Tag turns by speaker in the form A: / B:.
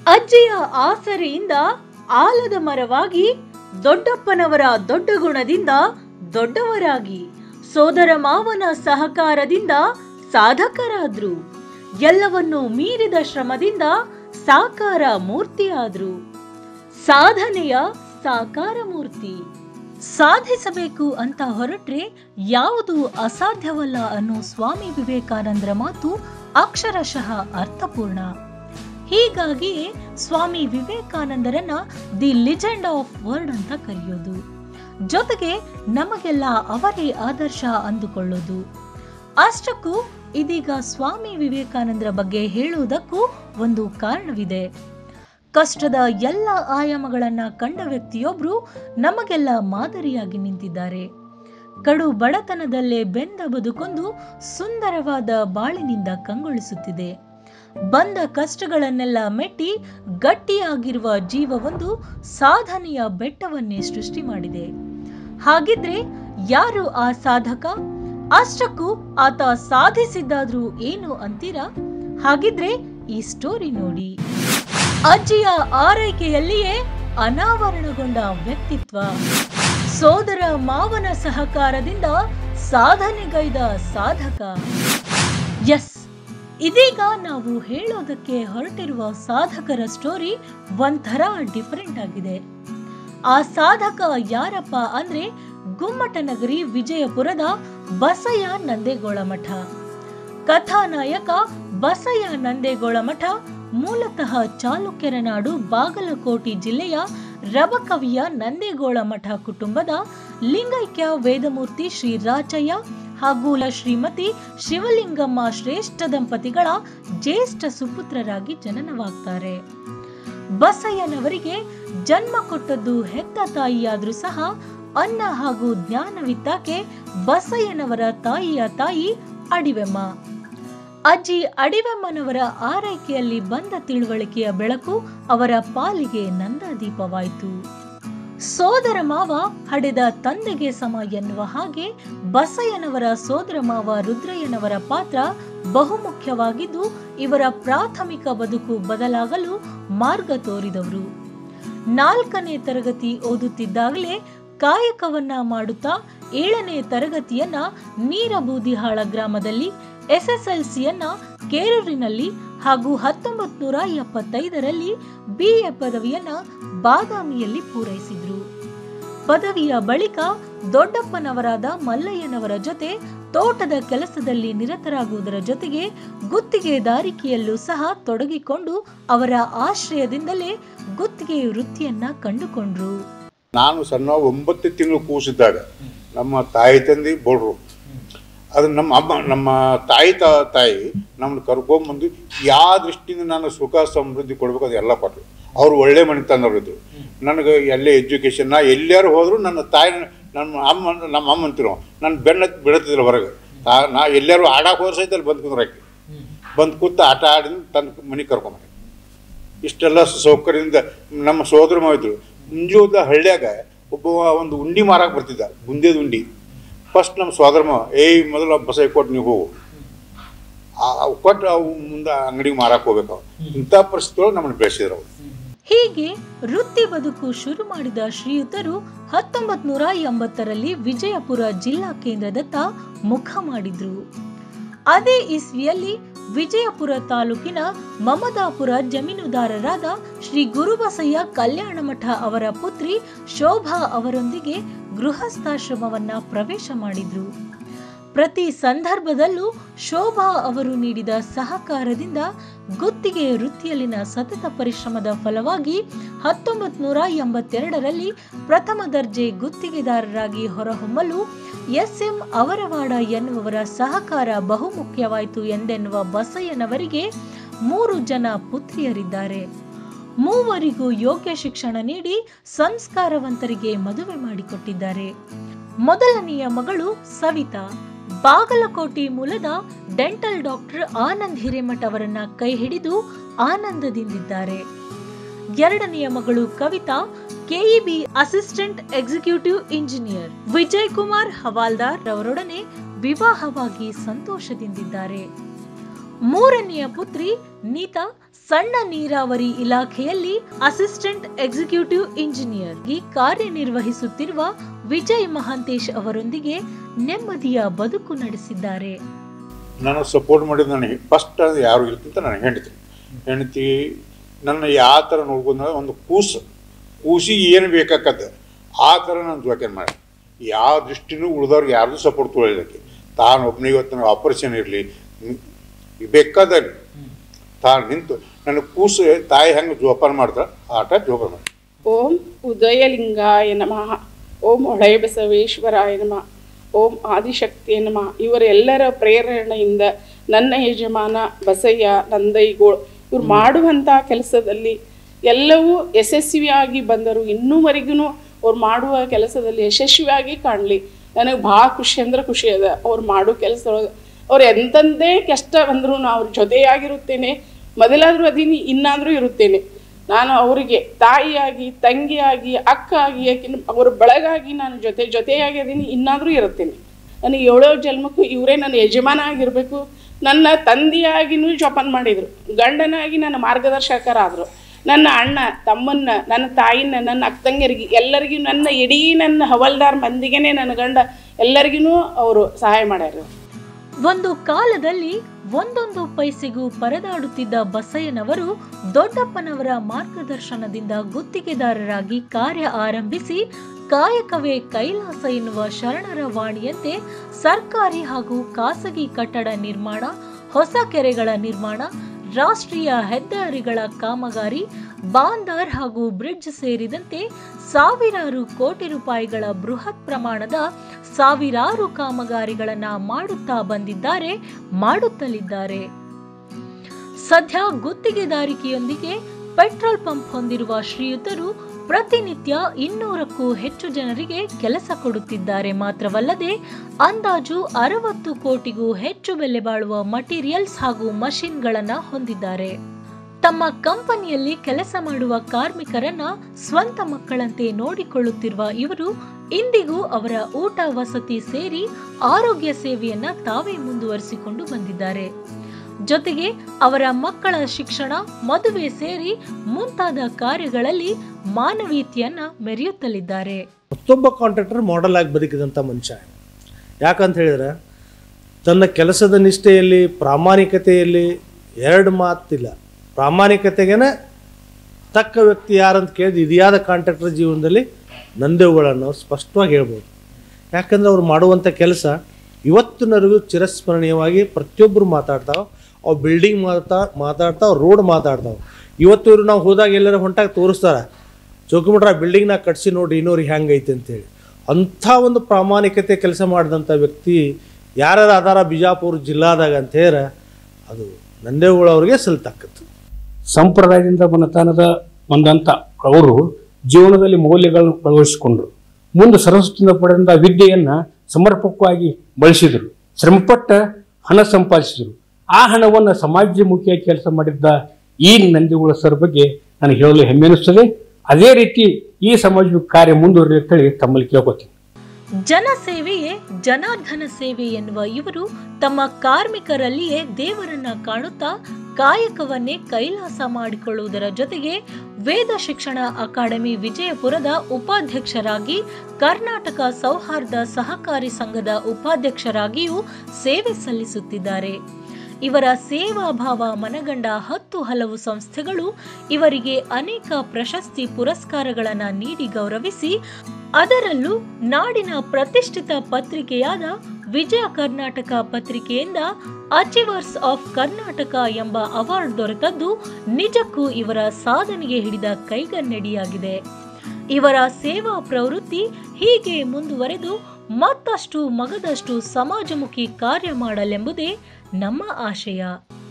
A: ಅಜ್ಜಿಯ ಆಸರೆಯಿಂದ ಆಲದ ಮರವಾಗಿ ದೊಡ್ಡಪ್ಪನವರ ದೊಡ್ಡ ಗುಣದಿಂದ ದೊಡ್ಡವರಾಗಿ ಸೋದರ ಮಾವನ ಸಹಕಾರದಿಂದ ಸಾಧಕರಾದ್ರು ಎಲ್ಲವನ್ನೂ ಮೀರಿದ ಶ್ರಮದಿಂದ ಸಾಕಾರ ಮೂರ್ತಿಯಾದ್ರು ಸಾಧನೆಯ ಸಾಕಾರ ಮೂರ್ತಿ ಸಾಧಿಸಬೇಕು ಅಂತ ಹೊರಟ್ರೆ ಯಾವುದು ಅಸಾಧ್ಯವಲ್ಲ ಅನ್ನೋ ಸ್ವಾಮಿ ವಿವೇಕಾನಂದರ ಮಾತು ಅಕ್ಷರಶಃ ಅರ್ಥಪೂರ್ಣ ಹೀಗಾಗಿಯೇ ಸ್ವಾಮಿ ವಿವೇಕಾನಂದರನ್ನ ದಿ ಲಿಜೆಂಡ್ ಆಫ್ ವರ್ಡ್ ಅಂತ ಕರೆಯೋದು ಜೊತೆಗೆ ನಮಗೆಲ್ಲ ಅವರೇ ಆದರ್ಶ ಅಂದುಕೊಳ್ಳೋದು ಅಷ್ಟಕ್ಕೂ ಇದೀಗ ಸ್ವಾಮಿ ವಿವೇಕಾನಂದರ ಬಗ್ಗೆ ಹೇಳುವುದಕ್ಕೂ ಒಂದು ಕಾರಣವಿದೆ ಕಷ್ಟದ ಎಲ್ಲ ಆಯಾಮಗಳನ್ನ ಕಂಡ ವ್ಯಕ್ತಿಯೊಬ್ರು ನಮಗೆಲ್ಲ ಮಾದರಿಯಾಗಿ ನಿಂತಿದ್ದಾರೆ ಕಡು ಬಡತನದಲ್ಲೇ ಬೆಂದ ಬದುಕೊಂದು ಸುಂದರವಾದ ಬಾಳಿನಿಂದ ಕಂಗೊಳಿಸುತ್ತಿದೆ ಬಂದ ಕಷ್ಟಗಳನ್ನೆಲ್ಲ ಮೆಟ್ಟಿ ಗಟ್ಟಿಯಾಗಿರುವ ಜೀವವೊಂದು ಸಾಧನೆಯ ಬೆಟ್ಟವನ್ನೇ ಸೃಷ್ಟಿ ಮಾಡಿದೆ ಹಾಗಿದ್ರೆ ಯಾರು ಆ ಸಾಧಕ ಅಷ್ಟಕ್ಕೂ ಆತ ಸಾಧಿಸಿದ್ದಾದ್ರೂ ಏನು ಅಂತೀರಾ ಹಾಗಿದ್ರೆ ಈ ಸ್ಟೋರಿ ನೋಡಿ ಅಜ್ಜಿಯ ಆರೈಕೆಯಲ್ಲಿಯೇ ಅನಾವರಣಗೊಂಡ ವ್ಯಕ್ತಿತ್ವ ಸೋದರ ಮಾವನ ಸಹಕಾರದಿಂದ ಸಾಧನೆಗೈದ ಸಾಧಕ ಎಸ್ ಇದೀಗ ನಾವು ಹೇಳೋದಕ್ಕೆ ಹೊರಟಿರುವ ಸಾಧಕರ ಸ್ಟೋರಿ ಒಂಥರ ಡಿಫರೆಂಟ್ ಆಗಿದೆ ಆ ಸಾಧಕ ಯಾರಪ್ಪ ಅಂದ್ರೆ ಗುಮ್ಮಟನಗರಿ ವಿಜಯಪುರದ ಬಸಯ್ಯ ನಂದೇಗೋಳ ಮಠ ಕಥಾನಾಯಕ ಬಸಯ್ಯ ನಂದೇಗೋಳ ಮಠ ಮೂಲತಃ ಚಾಲುಕ್ಯರ ನಾಡು ಬಾಗಲಕೋಟೆ ಜಿಲ್ಲೆಯ ರಬಕವಿಯ ನಂದೇಗೋಳ ಮಠ ಕುಟುಂಬದ ಲಿಂಗೈಕ್ಯ ವೇದಮೂರ್ತಿ ಶ್ರೀ ರಾಚಯ್ಯ ಹಾಗೂ ಶ್ರೀಮತಿ ಶಿವಲಿಂಗಮ್ಮ ಶ್ರೇಷ್ಠ ದಂಪತಿಗಳ ಜ್ಯೇಷ್ಠ ಸುಪುತ್ರರಾಗಿ ಜನನವಾಗ್ತಾರೆ ಬಸಯ್ಯನವರಿಗೆ ಜನ್ಮ ಕೊಟ್ಟದ್ದು ಹೆತ್ತ ತಾಯಿಯಾದ್ರೂ ಸಹ ಅನ್ನ ಹಾಗೂ ಜ್ಞಾನವಿತ್ತಾಕೆ ಬಸಯ್ಯನವರ ತಾಯಿಯ ತಾಯಿ ಅಡಿವೆಮ್ಮ ಅಜ್ಜಿ ಅಡಿವೆಮ್ಮನವರ ಆರೈಕೆಯಲ್ಲಿ ಬಂದ ತಿಳುವಳಿಕೆಯ ಬೆಳಕು ಅವರ ಪಾಲಿಗೆ ನಂದಾದೀಪವಾಯಿತು ಸೋದರ ಮಾವ ಹಡೆದ ತಂದೆಗೆ ಸಮ ಎನ್ನುವ ಹಾಗೆ ಬಸಯ್ಯನವರ ಸೋದರ ಮಾವ ರುದ್ರಯ್ಯನವರ ಪಾತ್ರ ಬಹುಮುಖ್ಯವಾಗಿದ್ದು ಇವರ ಪ್ರಾಥಮಿಕ ಬದುಕು ಬದಲಾಗಲು ಮಾರ್ಗ ತೋರಿದವರು ನಾಲ್ಕನೇ ತರಗತಿ ಓದುತ್ತಿದ್ದಾಗಲೇ ಕಾಯಕವನ್ನ ಮಾಡುತ್ತಾ ಏಳನೇ ತರಗತಿಯನ್ನ ನೀರಬೂದಿಹಾಳ ಗ್ರಾಮದಲ್ಲಿ ಎಸ್ಎಸ್ಎಲ್ಸಿಯನ್ನ ಕೇರೂರಿನಲ್ಲಿ ಹಾಗೂ ಹತ್ತೊಂಬತ್ ನೂರ ಎಪ್ಪತ್ತೈದರಲ್ಲಿ ಬಿಎ ಪದವಿಯನ್ನ ಬಾದಾಮಿಯಲ್ಲಿ ಪೂರೈಸಿದ್ರು ಪದವಿಯ ಬಳಿಕ ದೊಡ್ಡಪ್ಪನವರಾದ ಮಲ್ಲಯ್ಯನವರ ಜೊತೆ ತೋಟದ ಕೆಲಸದಲ್ಲಿ ನಿರತರಾಗುವುದರ ಜೊತೆಗೆ ಗುತ್ತಿಗೆದಾರಿಕೆಯಲ್ಲೂ ಸಹ ತೊಡಗಿಕೊಂಡು ಅವರ ಆಶ್ರಯದಿಂದಲೇ ಗುತ್ತಿಗೆ ವೃತ್ತಿಯನ್ನ ಕಂಡುಕೊಂಡ್ರು
B: ನಾನು ಸಣ್ಣ ಒಂಬತ್ತು ತಿಂಗಳು ಕೂಸಿದ್ದಾಗ ನಮ್ಮ ತಾಯಿ ತಂದೆ ಬೋಡ್ರು ಅದು ನಮ್ಮ ಅಮ್ಮ ನಮ್ಮ ತಾಯಿ ತ ತಾಯಿ ನಮ್ಮನ್ನು ಕರ್ಕೊಂಬಂದು ಯಾವ ದೃಷ್ಟಿಯಿಂದ ನಾನು ಸುಖ ಸಮೃದ್ಧಿ ಕೊಡ್ಬೇಕು ಅದು ಎಲ್ಲ ಕೊಟ್ಟರು ಅವ್ರು ಒಳ್ಳೆ ಮನೆತನವ್ರು ಇದ್ರು ನನಗೆ ಎಲ್ಲೇ ಎಜುಕೇಷನ್ ನಾ ಎಲ್ಲಾರು ಹೋದ್ರು ನನ್ನ ತಾಯಿ ನಮ್ಮ ಅಮ್ಮ ನಮ್ಮ ಅಮ್ಮ ಅಂತಿರೋ ನನ್ನ ಬೆನ್ನ ಬಿಡತ್ತಿದ್ರು ಹೊರಗೆ ತಾ ನಾ ಎಲ್ಲರೂ ಆಡಕ್ಕೆ ಹೋದ್ರೆ ಸಹಿತ ಅಲ್ಲಿ ಬಂದು ಕುಂದ್ರಾಕಿ ಬಂದು ಕೂತು ಆಟ ಆಡಿ ತನ್ನ ಮನೆಗೆ ಕರ್ಕೊಂಬರಿ ಇಷ್ಟೆಲ್ಲ ಸೌಕರ್ಯದಿಂದ ನಮ್ಮ ಸೋದರ ಮಾವ ಇದ್ರು ಮುಂಜೋದ ಹಳ್ಳ್ಯಾಗ ಒಬ್ಬ ಒಂದು ಉಂಡಿ ಮಾರಕ್ಕೆ ಬರ್ತಿದ್ದ ಬುಂದೇದ ಉಂಡಿ ಫಸ್ಟ್ ನಮ್ಮ ಸೋದರ ಮಾವ ಏಯ್ ಮೊದಲು ಬಸ ಕೊಟ್ಟು ನೀವು ಹೋಗು ಆ- ಅವ್ ಕೊಟ್ಟು ಅವು ಮುಂದೆ ಅಂಗಡಿಗೆ ಮಾರಕ್ಕೆ ಹೋಗ್ಬೇಕು ಅವು ಇಂಥ ಪರಿಸ್ಥಿತಿ ಒಳಗೆ ನಮ್ಮನ್ನು ಬೆಳೆಸಿದ್ರು ಅವ್ರು
A: ಹೀಗೆ ವೃತ್ತಿ ಬದುಕು ಶುರು ಮಾಡಿದ ಶ್ರೀಯುತರು ಹತ್ತೊಂಬತ್ ನೂರ ಎಂಬತ್ತರಲ್ಲಿ ವಿಜಯಪುರ ಜಿಲ್ಲಾ ಕೇಂದ್ರದತ್ತ ಮುಖ ಮಾಡಿದ್ರು ಅದೇ ಇಸ್ವಿಯಲ್ಲಿ ವಿಜಯಪುರ ತಾಲೂಕಿನ ಮಮದಾಪುರ ಜಮೀನುದಾರರಾದ ಶ್ರೀ ಗುರುಬಸಯ್ಯ ಕಲ್ಯಾಣ ಮಠ ಅವರ ಪುತ್ರಿ ಶೋಭಾ ಅವರೊಂದಿಗೆ ಗೃಹಸ್ಥಾಶ್ರಮವನ್ನ ಪ್ರವೇಶ ಮಾಡಿದ್ರು ಪ್ರತಿ ಸಂದರ್ಭದಲ್ಲೂ ಶೋಭಾ ಅವರು ನೀಡಿದ ಸಹಕಾರದಿಂದ ಗುತ್ತಿಗೆ ವೃತ್ತಿಯಲ್ಲಿನ ಸತತ ಪರಿಶ್ರಮದ ಫಲವಾಗಿ ಹತ್ತೊಂಬತ್ ನೂರ ಎಂಬತ್ತೆರಡರಲ್ಲಿ ಪ್ರಥಮ ದರ್ಜೆ ಗುತ್ತಿಗೆದಾರರಾಗಿ ಹೊರಹೊಮ್ಮಲು ಎಸ್ಎಂ ಅವರವಾಡ ಎನ್ನುವವರ ಸಹಕಾರ ಬಹುಮುಖ್ಯವಾಯಿತು ಎಂದೆನ್ನುವ ಬಸಯ್ಯನವರಿಗೆ ಮೂರು ಜನ ಪುತ್ರಿಯರಿದ್ದಾರೆ ಮೂವರಿಗೂ ಯೋಗ್ಯ ಶಿಕ್ಷಣ ನೀಡಿ ಸಂಸ್ಕಾರವಂತರಿಗೆ ಮದುವೆ ಮಾಡಿಕೊಟ್ಟಿದ್ದಾರೆ ಮೊದಲನೆಯ ಮಗಳು ಸವಿತಾ ಬಾಗಲಕೋಟೆ ಮೂಲದ ಡೆಂಟಲ್ ಡಾಕ್ಟರ್ ಆನಂದ್ ಹಿರೇಮಠ್ ಅವರನ್ನ ಕೈ ಹಿಡಿದು ಆನಂದದಿಂದಿದ್ದಾರೆ ಎರಡನೆಯ ಮಗಳು Kavitha KEB assistant executive engineer Vijay Kumar Havaldar ಅವರೊಡನೆ ವಿವಾಹವಾಗಿ ಸಂತೋಷದಿಂದಿದ್ದಾರೆ ಮೂರನೆಯ ಪುತ್ರಿ ನೀತಾ ಸಣ್ಣ ನೀರಾವರಿ ಇಲಾಖೆಯಲ್ಲಿ ಅಸಿಸ್ಟೆಂಟ್ ಎಕ್ಸಿಕ್ಯೂಟಿವ್ ಇಂಜಿನಿಯರ್ ಆಗಿ ಕಾರ್ಯನಿರ್ವಹಿಸುತ್ತಿರುವ ವಿಜಯ್ ಮಹಾಂತೇಶ್ ಅವರೊಂದಿಗೆ ನೆಮ್ಮದಿಯ ಬದುಕು ನಡೆಸಿದ್ದಾರೆ
B: ನನಗೆ ಸಪೋರ್ಟ್ ಮಾಡಿದ ನನಗೆ ಫಸ್ಟ್ ಯಾರು ಇಲ್ಕಿಂತ ನನ್ನ ಹೆಂಡತಿ ಹೆಂಡತಿ ನನ್ನ ಯಾವ ಥರ ನೋಡ್ಕೊಂಡ ಒಂದು ಕೂಸು ಕೂಸಿಗೆ ಏನು ಬೇಕಾಕತ್ತೆ ಆ ಥರ ನಾನು ಜೋಕ್ಯಾನ್ ಮಾಡಿ ಯಾವ ದೃಷ್ಟಿನೂ ಉಳಿದವ್ರಿಗೆ ಯಾರ್ದು ಸಪೋರ್ಟ್ ತೊಗೊಳ್ಳೋದಕ್ಕೆ ತಾನು ಒಬ್ಬನಿಗೆ ಇವತ್ತು ಆಪರೇಷನ್ ಇರಲಿ ಬೇಕಾದ ತಾನು ನಿಂತು ನನ್ನ ಕೂಸು ತಾಯಿ ಹೆಂಗೆ ಜೋಪಾನ ಮಾಡ್ತಾಳೆ ಆಟ ಜೋಪಾನ ಮಾಡಿ
C: ಓಂ ಉದಯಲಿಂಗಾಯ ನಮಃ ಓಂ ಹೊಳೆಯ ಬಸವೇಶ್ವರಾಯ ನಮಃ ಓಂ ಆದಿಶಕ್ತಿಯ ನಮಃ ಇವರೆಲ್ಲರ ಪ್ರೇರಣೆಯಿಂದ ನನ್ನ ಯಜಮಾನ ಬಸಯ್ಯ ನಂದೈಗೋಳ್ ಇವ್ರು ಮಾಡುವಂಥ ಕೆಲಸದಲ್ಲಿ ಎಲ್ಲವೂ ಯಶಸ್ವಿಯಾಗಿ ಬಂದರು ಇನ್ನೂವರೆಗೂ ಅವ್ರು ಮಾಡುವ ಕೆಲಸದಲ್ಲಿ ಯಶಸ್ವಿಯಾಗಿ ಕಾಣಲಿ ನನಗೆ ಭಾಳ ಖುಷಿ ಅಂದ್ರೆ ಖುಷಿ ಅದ ಅವ್ರು ಮಾಡೋ ಕೆಲಸ ಅವ್ರು ಎಂತಂದೇ ಕಷ್ಟ ಬಂದರೂ ನಾನು ಅವ್ರ ಜೊತೆಯಾಗಿರುತ್ತೇನೆ ಮೊದಲಾದರೂ ಅದೀನಿ ಇನ್ನಾದರೂ ಇರುತ್ತೇನೆ ನಾನು ಅವರಿಗೆ ತಾಯಿಯಾಗಿ ತಂಗಿಯಾಗಿ ಅಕ್ಕ ಆಗಿ ಯಾಕಿನ್ ಅವ್ರ ಬೆಳಗಾಗಿ ನಾನು ಜೊತೆ ಜೊತೆಯಾಗಿ ಅದೀನಿ ಇನ್ನಾದರೂ ಇರುತ್ತೇನೆ ನನಗೆ ಏಳೋ ಜನ್ಮಕ್ಕೂ ಇವರೇ ನನ್ನ ಯಜಮಾನ ಆಗಿರಬೇಕು ನನ್ನ ತಂದೆಯಾಗಿನೂ ಜೋಪಾನ ಮಾಡಿದರು ಗಂಡನಾಗಿ ನನ್ನ ಮಾರ್ಗದರ್ಶಕರಾದರು ನನ್ನ ಅಣ್ಣ ತಮ್ಮನ್ನ ನನ್ನ ತಾಯಿನ ನನ್ನ ಅಕ್ಕ ತಂಗಿಯರಿಗೆ ಎಲ್ಲರಿಗೂ ನನ್ನ ಇಡೀ ನನ್ನ ಹವಲ್ದಾರ್ ಮಂದಿಗೆನೇ ನನ್ನ ಗಂಡ ಎಲ್ಲರಿಗೂ ಅವರು ಸಹಾಯ ಮಾಡ್ಯಾರ
A: ಒಂದು ಕಾಲದಲ್ಲಿ ಒಂದೊಂದು ಪೈಸೆಗೂ ಪರದಾಡುತ್ತಿದ್ದ ಬಸಯ್ಯನವರು ದೊಡ್ಡಪ್ಪನವರ ಮಾರ್ಗದರ್ಶನದಿಂದ ಗುತ್ತಿಗೆದಾರರಾಗಿ ಕಾರ್ಯ ಆರಂಭಿಸಿ ಕಾಯಕವೇ ಕೈಲಾಸ ಎನ್ನುವ ಶರಣರ ವಾಣಿಯಂತೆ ಸರ್ಕಾರಿ ಹಾಗೂ ಖಾಸಗಿ ಕಟ್ಟಡ ನಿರ್ಮಾಣ ಹೊಸ ಕೆರೆಗಳ ನಿರ್ಮಾಣ ರಾಷ್ಟ್ರೀಯ ಹೆದ್ದಾರಿಗಳ ಕಾಮಗಾರಿ ಬಾಂದರ್ ಹಾಗೂ ಬ್ರಿಡ್ಜ್ ಸೇರಿದಂತೆ ಸಾವಿರಾರು ಕೋಟಿ ರೂಪಾಯಿಗಳ ಬೃಹತ್ ಪ್ರಮಾಣದ ಸಾವಿರಾರು ಕಾಮಗಾರಿಗಳನ್ನ ಮಾಡುತ್ತಾ ಬಂದಿದ್ದಾರೆ ಮಾಡುತ್ತಲಿದ್ದಾರೆ ಸದ್ಯ ಗುತ್ತಿಗೆದಾರಿಕೆಯೊಂದಿಗೆ ಪೆಟ್ರೋಲ್ ಪಂಪ್ ಹೊಂದಿರುವ ಶ್ರೀಯುತರು ಪ್ರತಿನಿತ್ಯ ಇನ್ನೂರಕ್ಕೂ ಹೆಚ್ಚು ಜನರಿಗೆ ಕೆಲಸ ಕೊಡುತ್ತಿದ್ದಾರೆ ಮಾತ್ರವಲ್ಲದೆ ಅಂದಾಜು ಅರವತ್ತು ಕೋಟಿಗೂ ಹೆಚ್ಚು ಬೆಲೆ ಬಾಳುವ ಮಟೀರಿಯಲ್ಸ್ ಹಾಗೂ ಮಷಿನ್ಗಳನ್ನ ಹೊಂದಿದ್ದಾರೆ ತಮ್ಮ ಕಂಪನಿಯಲ್ಲಿ ಕೆಲಸ ಮಾಡುವ ಕಾರ್ಮಿಕರನ್ನ ಸ್ವಂತ ಮಕ್ಕಳಂತೆ ನೋಡಿಕೊಳ್ಳುತ್ತಿರುವ ಇವರು ಇಂದಿಗೂ ಅವರ ಊಟ ವಸತಿ ಸೇರಿ ಆರೋಗ್ಯ ಸೇವೆಯನ್ನ ತಾವೇ ಮುಂದುವರಿಸಿಕೊಂಡು ಬಂದಿದ್ದಾರೆ ಜೊತೆಗೆ ಅವರ ಮಕ್ಕಳ ಶಿಕ್ಷಣ ಮದುವೆ ಸೇರಿ ಮುಂತಾದ ಕಾರ್ಯಗಳಲ್ಲಿ ಮಾನವೀಯತೆಯನ್ನ ಮೆರೆಯುತ್ತಲಿದ್ದಾರೆ
D: ಮತ್ತೊಬ್ಬ ಕಾಂಟ್ರಾಕ್ಟರ್ ಮಾಡೆಲ್ ಆಗಿ ಬದುಕಿದಂಥ ಮನುಷ್ಯ ಯಾಕಂತ ಹೇಳಿದ್ರೆ ತನ್ನ ಕೆಲಸದ ನಿಷ್ಠೆಯಲ್ಲಿ ಪ್ರಾಮಾಣಿಕತೆಯಲ್ಲಿ ಎರಡು ಮಾತಿಲ್ಲ ಪ್ರಾಮಾಣಿಕತೆಗೇನೆ ತಕ್ಕ ವ್ಯಕ್ತಿ ಯಾರಂತ ಕೇಳಿದ್ರೆ ಇದಿಯಾದ ಕಾಂಟ್ರಾಕ್ಟರ್ ಜೀವನದಲ್ಲಿ ನಂದೇವುಗಳನ್ನು ಸ್ಪಷ್ಟವಾಗಿ ಹೇಳ್ಬೋದು ಯಾಕಂದ್ರೆ ಅವ್ರು ಮಾಡುವಂಥ ಕೆಲಸ ಇವತ್ತಿನವರೆಗೂ ಚಿರಸ್ಮರಣೀಯವಾಗಿ ಪ್ರತಿಯೊಬ್ಬರು ಮಾತಾಡ್ತಾವೆ ಅವು ಬಿಲ್ಡಿಂಗ್ ಮಾತಾ ಮಾತಾಡ್ತಾವೆ ರೋಡ್ ಮಾತಾಡ್ತಾವೆ ಇವತ್ತು ಇವ್ರು ನಾವು ಹೋದಾಗ ಎಲ್ಲರೂ ಹೊಂಟಾಗ ತೋರಿಸ್ತಾರೆ ಚೌಕಿಮಟ್ರ ಬಿಲ್ಡಿಂಗ್ನಾಗ ಕಟ್ಸಿ ನೋಡಿ ಇನ್ನೂರಿಗೆ ಹೆಂಗೈತೆ ಅಂತೇಳಿ ಅಂಥ ಒಂದು ಪ್ರಾಮಾಣಿಕತೆ ಕೆಲಸ ಮಾಡಿದಂಥ ವ್ಯಕ್ತಿ ಯಾರ್ಯಾರು ಅದಾರ ಬಿಜಾಪುರ ಜಿಲ್ಲಾದಾಗ ಅಂತ ಹೇಳಿದ್ರೆ ಅದು ನಂದೇವುಗಳವ್ರಿಗೆ ಸಲ್ತಕ್ಕತ್ತು
E: ಸಂಪ್ರದಾಯದಿಂದ ಮನತನದ ಬಂದಂಥ ಅವರು ಜೀವನದಲ್ಲಿ ಮೌಲ್ಯಗಳನ್ನು ಅಳವಡಿಸಿಕೊಂಡ್ರು ಮುಂದೆ ಸರಸ್ವತಿಯಿಂದ ಪಡೆದಂಥ ವಿದ್ಯೆಯನ್ನು ಸಮರ್ಪಕವಾಗಿ ಬಳಸಿದರು ಶ್ರಮಪಟ್ಟ ಹಣ ಸಂಪಾದಿಸಿದರು ಆ ಹಣವನ್ನು ಸಮಾಜಮುಖಿಯಾಗಿ ಕೆಲಸ ಮಾಡಿದ್ದ ಈ ನಂದಿಗುಳ ಸರ್ ಬಗ್ಗೆ ನನಗೆ ಹೇಳಲು ಹೆಮ್ಮೆ ಅನಿಸ್ತದೆ ಅದೇ ರೀತಿ ಈ ಸಮಾಜಮುಖಿ ಕಾರ್ಯ ಮುಂದುವರಿಲಿ ಅಂತೇಳಿ ತಮ್ಮಲ್ಲಿ ಕೇಳ್ಕೊತೀನಿ
A: ಜನಸೇವೆಯೇ ಜನಾರ್ದನ ಸೇವೆ ಎನ್ನುವ ಇವರು ತಮ್ಮ ಕಾರ್ಮಿಕರಲ್ಲಿಯೇ ದೇವರನ್ನ ಕಾಣುತ್ತಾ ಕಾಯಕವನ್ನೇ ಕೈಲಾಸ ಮಾಡಿಕೊಳ್ಳುವುದರ ಜೊತೆಗೆ ವೇದ ಶಿಕ್ಷಣ ಅಕಾಡೆಮಿ ವಿಜಯಪುರದ ಉಪಾಧ್ಯಕ್ಷರಾಗಿ ಕರ್ನಾಟಕ ಸೌಹಾರ್ದ ಸಹಕಾರಿ ಸಂಘದ ಉಪಾಧ್ಯಕ್ಷರಾಗಿಯೂ ಸೇವೆ ಸಲ್ಲಿಸುತ್ತಿದ್ದಾರೆ ಇವರ ಸೇವಾಭಾವ ಮನಗಂಡ ಹತ್ತು ಹಲವು ಸಂಸ್ಥೆಗಳು ಇವರಿಗೆ ಅನೇಕ ಪ್ರಶಸ್ತಿ ಪುರಸ್ಕಾರಗಳನ್ನ ನೀಡಿ ಗೌರವಿಸಿ ಅದರಲ್ಲೂ ನಾಡಿನ ಪ್ರತಿಷ್ಠಿತ ಪತ್ರಿಕೆಯಾದ ವಿಜಯ ಕರ್ನಾಟಕ ಪತ್ರಿಕೆಯಿಂದ ಅಚೀವರ್ಸ್ ಆಫ್ ಕರ್ನಾಟಕ ಎಂಬ ಅವಾರ್ಡ್ ದೊರೆತದ್ದು ನಿಜಕ್ಕೂ ಇವರ ಸಾಧನೆಗೆ ಹಿಡಿದ ಕೈಗನ್ನಡಿಯಾಗಿದೆ ಇವರ ಸೇವಾ ಪ್ರವೃತ್ತಿ ಹೀಗೆ ಮುಂದುವರೆದು ಮತ್ತಷ್ಟು ಮಗದಷ್ಟು ಸಮಾಜಮುಖಿ ಕಾರ್ಯ ಮಾಡಲೆಂಬುದೇ ನಮ್ಮ ಆಶಯ